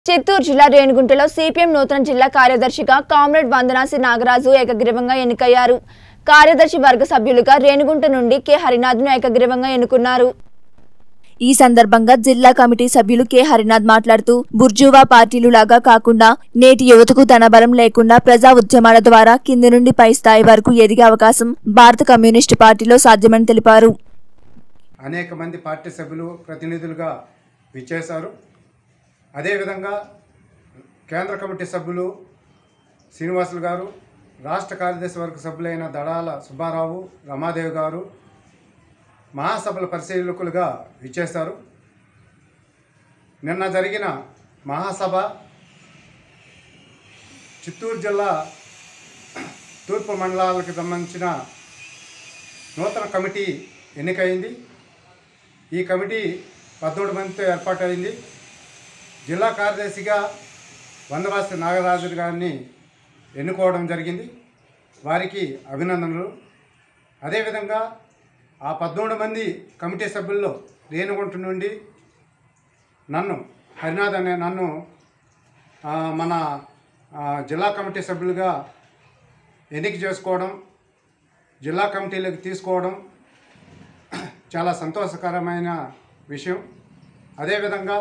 చిత్తూరు జిల్లా రేణిగుంటలో సిపిఎం నూతన జిల్లా కార్యదర్శిగా కామ్రేడ్ వందనాసి నాగరాజు ఏకగ్రీవంగా ఎన్నికయ్యారు కార్యదర్శి వర్గ సభ్యులుగా రేణిగుంట నుండి కె హరినాథ్ను ఏకగ్రీవంగా ఎన్నుకున్నారు ఈ సందర్భంగా జిల్లా కమిటీ సభ్యులు కె హరినాథ్ మాట్లాడుతూ బుర్జువా పార్టీలు లాగా కాకుండా నేటి యువతకు తన బలం లేకుండా ప్రజా ఉద్యమాల ద్వారా కింది నుండి పై స్థాయి వరకు ఎదిగే అవకాశం భారత కమ్యూనిస్టు పార్టీలో సాధ్యమని తెలిపారు అనేక మంది పార్టీ సభ్యులు ప్రతినిధులుగా విచ్చేశారు అదేవిధంగా కేంద్ర కమిటీ సభ్యులు శ్రీనివాసులు గారు రాష్ట్ర కార్యదర్శి వర్గ సభ్యులైన దడాల సుబ్బారావు రమాదేవి గారు మహాసభల పరిశీలకులుగా విచ్చేశారు నిన్న జరిగిన మహాసభ చిత్తూరు జిల్లా తూర్పు మండలాలకు సంబంధించిన నూతన కమిటీ ఎన్నికైంది ఈ కమిటీ పదమూడు మందితో ఏర్పాటైంది జిల్లా కార్యదర్శిగా వందవాసి నాగరాజు గారిని ఎన్నుకోవడం జరిగింది వారికి అభినందనలు అదేవిధంగా ఆ పదమూడు మంది కమిటీ సభ్యుల్లో రేణుగుంట నుండి నన్ను హరినాథ్ అనే నన్ను ఆ, మన ఆ, జిల్లా కమిటీ సభ్యులుగా ఎన్నిక చేసుకోవడం జిల్లా కమిటీలోకి తీసుకోవడం చాలా సంతోషకరమైన విషయం అదేవిధంగా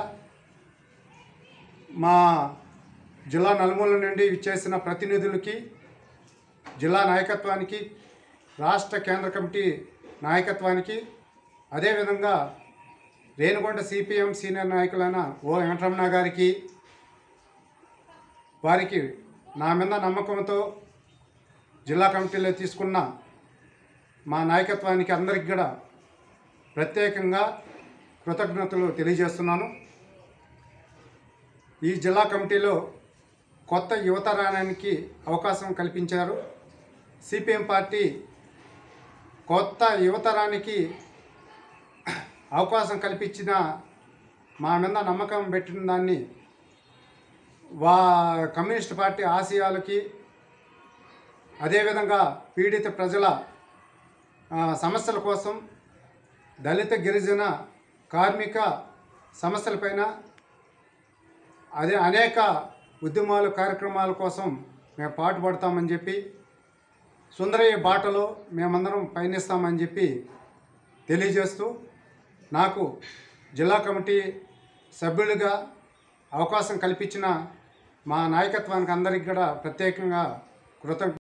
మా జిల్లా నలుమూల నుండి ఇచ్చేసిన ప్రతినిధులకి జిల్లా నాయకత్వానికి రాష్ట్ర కేంద్ర కమిటీ నాయకత్వానికి అదేవిధంగా రేణుకొండ సిపిఎం సీనియర్ నాయకులైన ఓ వెంకటరమణ గారికి వారికి నా మీద నమ్మకంతో జిల్లా కమిటీలో తీసుకున్న మా నాయకత్వానికి అందరికి కూడా ప్రత్యేకంగా కృతజ్ఞతలు తెలియజేస్తున్నాను ఈ జిల్లా కమిటీలో కొత్త యువతరానికి అవకాశం కల్పించారు సిపిఎం పార్టీ కొత్త యువతరానికి అవకాశం కల్పించిన మా మీద నమ్మకం పెట్టిన దాన్ని వా కమ్యూనిస్ట్ పార్టీ ఆశయాలకి అదేవిధంగా పీడిత ప్రజల ఆ, సమస్యల కోసం దళిత గిరిజన కార్మిక సమస్యలపైన అదే అనేక ఉద్యమాలు కార్యక్రమాల కోసం మేము పాటుపడతామని చెప్పి సుందరయ్య బాటలో మేమందరం పయనిస్తామని చెప్పి తెలియజేస్తూ నాకు జిల్లా కమిటీ సభ్యులుగా అవకాశం కల్పించిన మా నాయకత్వానికి అందరికి కూడా ప్రత్యేకంగా కృతజ్ఞ